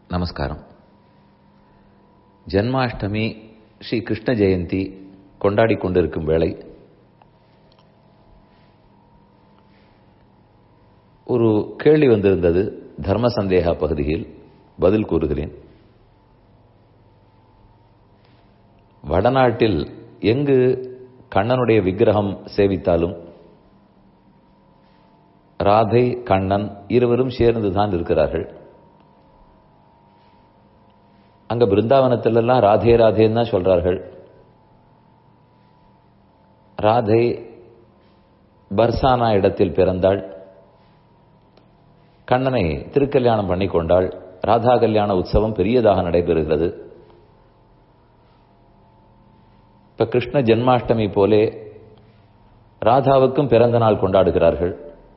நமஸ்காரம் ஜன்மாஷ்டமி ஸ்ரீ கிருஷ்ண ஜெயந்தி கொண்டாடி கொண்டிருக்கும் வேளை ஒரு கேள்வி வந்திருந்தது தர்ம சந்தேகா பகுதியில் பதில் கூறுகிறேன் வடநாட்டில் எங்கு கண்ணனுடைய விக்கிரகம் சேவித்தாலும் ராதை கண்ணன் இருவரும் சேர்ந்துதான் இருக்கிறார்கள் அங்க பிருந்தாவனத்திலெல்லாம் ராதே ராதேன்னு தான் சொல்றார்கள் ராதை பர்சானா இடத்தில் பிறந்தாள் கண்ணனை திருக்கல்யாணம் பண்ணி கொண்டாள் ராதா கல்யாண உற்சவம் பெரியதாக நடைபெறுகிறது இப்ப கிருஷ்ண ஜென்மாஷ்டமி போலே ராதாவுக்கும் பிறந்த நாள் கொண்டாடுகிறார்கள்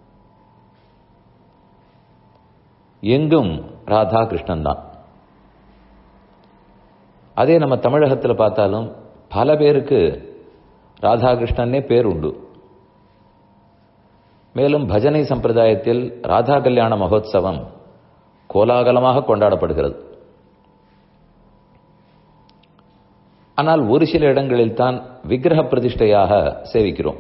எங்கும் ராதா கிருஷ்ணன் தான் அதே நம்ம தமிழகத்தில் பார்த்தாலும் பல பேருக்கு ராதாகிருஷ்ணனே பேர் உண்டு மேலும் பஜனை சம்பிரதாயத்தில் ராதா கல்யாண மகோத்சவம் கோலாகலமாக கொண்டாடப்படுகிறது ஆனால் ஒரு சில இடங்களில் தான் விக்கிரக பிரதிஷ்டையாக சேவிக்கிறோம்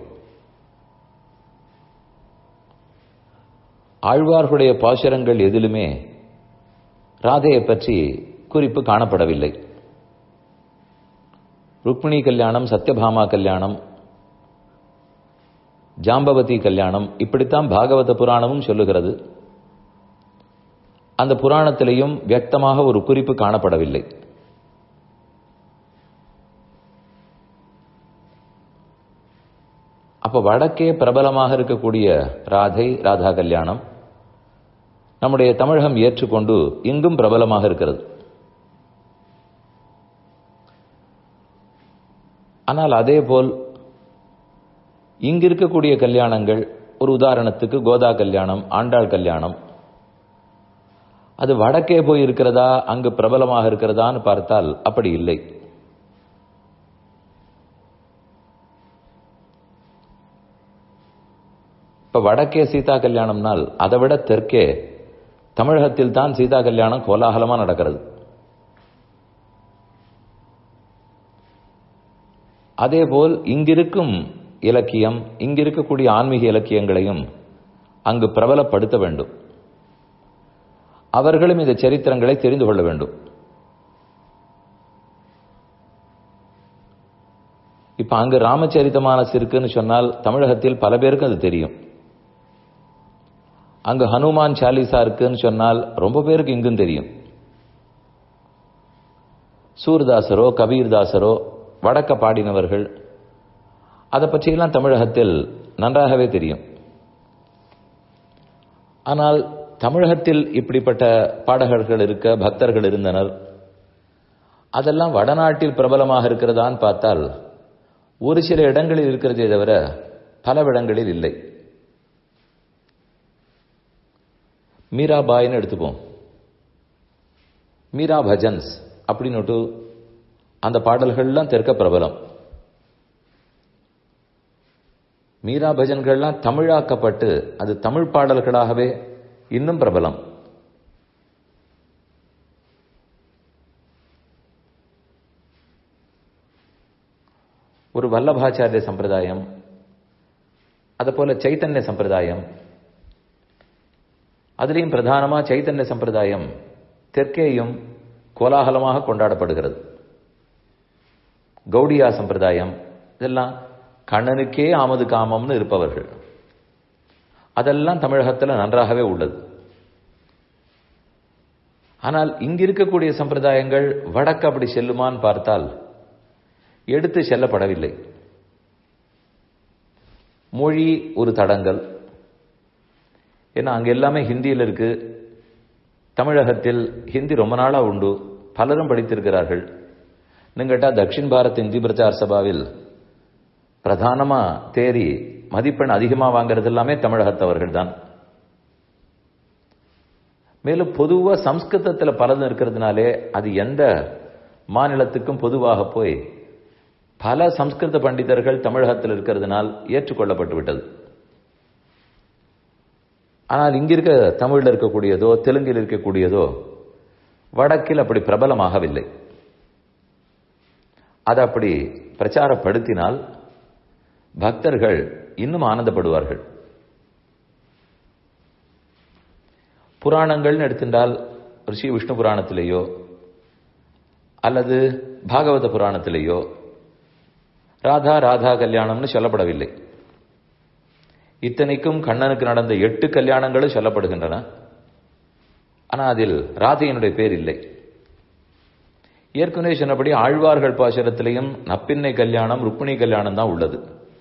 ஆழ்வார்களுடைய பாசுரங்கள் எதிலுமே ராதையை பற்றி குறிப்பு காணப்படவில்லை ருக்மிணி கல்யாணம் சத்யபாமா கல்யாணம் ஜாம்பவதி கல்யாணம் இப்படித்தான் பாகவத புராணமும் சொல்லுகிறது அந்த புராணத்திலையும் வியக்தமாக ஒரு குறிப்பு காணப்படவில்லை அப்ப வடக்கே பிரபலமாக இருக்கக்கூடிய ராதை ராதா கல்யாணம் நம்முடைய தமிழகம் ஏற்றுக்கொண்டு இங்கும் பிரபலமாக இருக்கிறது ஆனால் அதே போல் இங்கு இருக்கக்கூடிய கல்யாணங்கள் ஒரு உதாரணத்துக்கு கோதா கல்யாணம் ஆண்டாள் கல்யாணம் அது வடக்கே போய் இருக்கிறதா அங்கு பிரபலமாக இருக்கிறதான்னு பார்த்தால் அப்படி இல்லை இப்ப வடக்கே சீதா கல்யாணம்னால் அதை விட தெற்கே தமிழகத்தில் தான் சீதா கல்யாணம் கோலாகலமா நடக்கிறது அதேபோல் இங்கிருக்கும் இலக்கியம் இங்கிருக்கக்கூடிய ஆன்மீக இலக்கியங்களையும் அங்கு பிரபலப்படுத்த வேண்டும் அவர்களும் இந்த சரித்திரங்களை தெரிந்து கொள்ள வேண்டும் இப்ப அங்கு ராமச்சரித்தமானஸ் இருக்குன்னு சொன்னால் தமிழகத்தில் பல பேருக்கு அது தெரியும் அங்கு ஹனுமான் சாலிசா இருக்குன்னு சொன்னால் ரொம்ப பேருக்கு இங்கும் தெரியும் சூர்தாசரோ கபீர்தாசரோ வடக்க பாடினவர்கள் அதை பற்றியெல்லாம் தமிழகத்தில் நன்றாகவே தெரியும் ஆனால் தமிழகத்தில் இப்படிப்பட்ட பாடகர்கள் இருக்க பக்தர்கள் இருந்தனர் அதெல்லாம் வடநாட்டில் பிரபலமாக இருக்கிறதான்னு பார்த்தால் ஒரு சில இடங்களில் இருக்கிறதே தவிர பல இடங்களில் இல்லை மீராபாய்னு எடுத்துப்போம் மீரா பஜன்ஸ் அப்படின்னு அந்த பாடல்கள்லாம் தெற்க பிரபலம் மீரா பஜன்கள்லாம் தமிழாக்கப்பட்டு அது தமிழ் பாடல்களாகவே இன்னும் பிரபலம் ஒரு வல்லபாச்சாரிய சம்பிரதாயம் போல சைத்தன்ய சம்பிரதாயம் அதுலேயும் பிரதானமா சைத்தன்ய சம்பிரதாயம் தெற்கேயும் கோலாகலமாக கொண்டாடப்படுகிறது கௌடியா சம்பிரதாயம் இதெல்லாம் கண்ணனுக்கே ஆமது காமம்னு இருப்பவர்கள் அதெல்லாம் தமிழகத்தில் நன்றாகவே உள்ளது ஆனால் இங்கு இருக்கக்கூடிய சம்பிரதாயங்கள் வடக்கு அப்படி செல்லுமான்னு பார்த்தால் எடுத்து செல்லப்படவில்லை மொழி ஒரு தடங்கல் ஏன்னா அங்க எல்லாமே ஹிந்தியில் இருக்கு தமிழகத்தில் ஹிந்தி ரொம்ப நாளா உண்டு பலரும் படித்திருக்கிறார்கள் கேட்டா தக்ஷின் பாரத் இந்தி பிரச்சார சபாவில் பிரதானமா தேறி மதிப்பெண் அதிகமா வாங்கிறது எல்லாமே தமிழகத்தவர்கள் தான் மேலும் பொதுவா சம்ஸ்கிருதத்தில் பலதும் இருக்கிறதுனாலே அது எந்த மாநிலத்துக்கும் பொதுவாக போய் பல சம்ஸ்கிருத பண்டிதர்கள் தமிழகத்தில் இருக்கிறதுனால் ஏற்றுக்கொள்ளப்பட்டு விட்டது ஆனால் இங்க இருக்க தமிழில் இருக்கக்கூடியதோ தெலுங்கில் இருக்கக்கூடியதோ வடக்கில் அப்படி பிரபலமாகவில்லை அதை அப்படி பிரச்சாரப்படுத்தினால் பக்தர்கள் இன்னும் ஆனந்தப்படுவார்கள் புராணங்கள்னு எடுத்துட்டால் ரிஷி விஷ்ணு புராணத்திலேயோ அல்லது பாகவத புராணத்திலேயோ ராதா ராதா கல்யாணம்னு சொல்லப்படவில்லை இத்தனைக்கும் கண்ணனுக்கு நடந்த எட்டு கல்யாணங்களும் சொல்லப்படுகின்றன ஆனா அதில் ராதையினுடைய பேர் இல்லை ஏற்கனவே சொன்னபடி ஆழ்வார்கள் பாசுரத்திலையும் நப்பின்னை கல்யாணம் ருக்மிணி கல்யாணம் தான் உள்ளது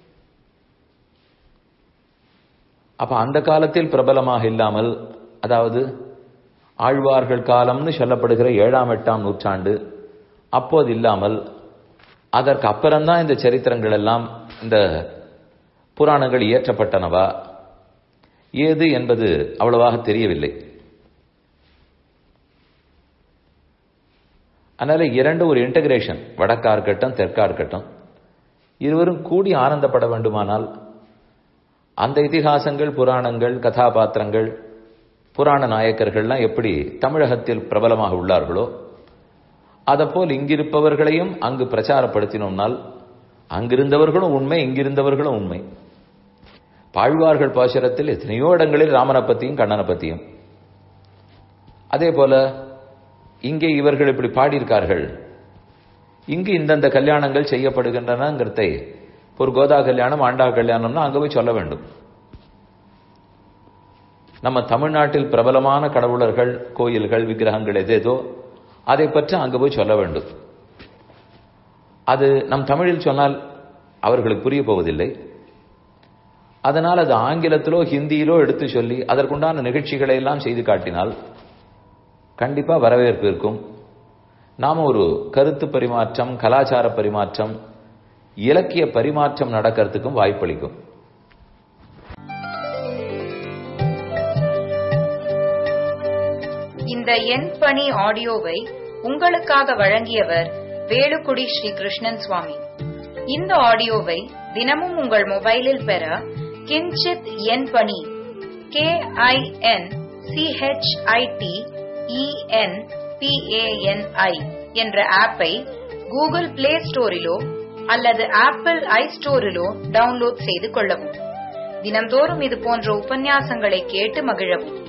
அப்ப அந்த காலத்தில் பிரபலமாக இல்லாமல் அதாவது ஆழ்வார்கள் காலம்னு சொல்லப்படுகிற ஏழாம் எட்டாம் நூற்றாண்டு அப்போது இல்லாமல் அதற்கு அப்புறம்தான் இந்த சரித்திரங்கள் எல்லாம் இந்த புராணங்கள் இயற்றப்பட்டனவா ஏது என்பது அவ்வளவாக தெரியவில்லை அதனால இரண்டு ஒரு இன்டகிரேஷன் வடக்கா இருக்கட்டும் தெற்கா இருக்கட்டும் இருவரும் கூடி ஆனந்தப்பட வேண்டுமானால் அந்த இதிகாசங்கள் புராணங்கள் கதாபாத்திரங்கள் புராண நாயக்கர்கள்லாம் எப்படி தமிழகத்தில் பிரபலமாக உள்ளார்களோ அதப்போல் இங்கிருப்பவர்களையும் அங்கு பிரச்சாரப்படுத்தினோம்னால் அங்கிருந்தவர்களும் உண்மை இங்கிருந்தவர்களும் உண்மை பாழ்வார்கள் பாசுரத்தில் எத்தனையோ இடங்களில் ராமனை பத்தியும் கண்ணனை பத்தியும் அதே போல இங்கே இவர்கள் இப்படி பாடியிருக்கார்கள் இங்கு இந்தந்த கல்யாணங்கள் செய்யப்படுகின்றனங்கிறதை ஒரு கோதா கல்யாணம் ஆண்டா கல்யாணம்னா அங்க போய் சொல்ல வேண்டும் நம்ம தமிழ்நாட்டில் பிரபலமான கடவுளர்கள் கோயில்கள் விக்கிரகங்கள் எதேதோ அதை பற்றி அங்க போய் சொல்ல வேண்டும் அது நம் தமிழில் சொன்னால் அவர்களுக்கு புரிய போவதில்லை அதனால் அது ஆங்கிலத்திலோ ஹிந்தியிலோ எடுத்து சொல்லி அதற்குண்டான நிகழ்ச்சிகளை எல்லாம் செய்து காட்டினால் கண்டிப்பா வரவேற்பு இருக்கும் நாம ஒரு கருத்து பரிமாற்றம் கலாச்சார பரிமாற்றம் இலக்கிய பரிமாற்றம் நடக்கிறதுக்கும் வாய்ப்பளிக்கும் இந்த எண் பணி ஆடியோவை உங்களுக்காக வழங்கியவர் வேலுக்குடி ஸ்ரீ கிருஷ்ணன் சுவாமி இந்த ஆடியோவை தினமும் உங்கள் மொபைலில் பெற கிஞ்சித் எண் பணி கே ஐ என் சிஹெச்ஐடி இஎன் பிஏஎன்ஐ என்ற ஆப்பை கூகுள் பிளே ஸ்டோரிலோ அல்லது ஆப்பிள் ஐ ஸ்டோரிலோ டவுன்லோட் செய்து கொள்ளவும் தினம்தோறும் இது போன்ற உபன்யாசங்களை கேட்டு மகிழவும்